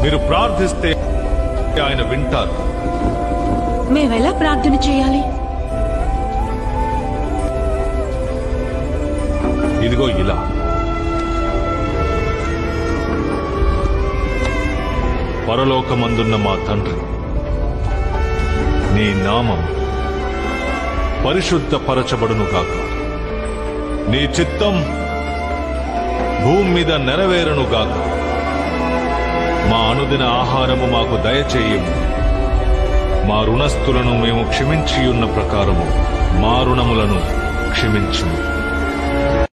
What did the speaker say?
మీరు ప్రార్థిస్తే ఆయన వింటారు మేమెలా ప్రార్థన చేయాలి ఇదిగో ఇలా పరలోకమందున్న మా తండ్రి నీ నామం పరిశుద్ధపరచబడును గాక నీ చిత్తం భూమి మీద నెరవేరను గాక మా అనుదిన ఆహారము మాకు దయచేయము మా రుణస్థులను మేము క్షమించియున్న ప్రకారము మా రుణములను క్షమించుము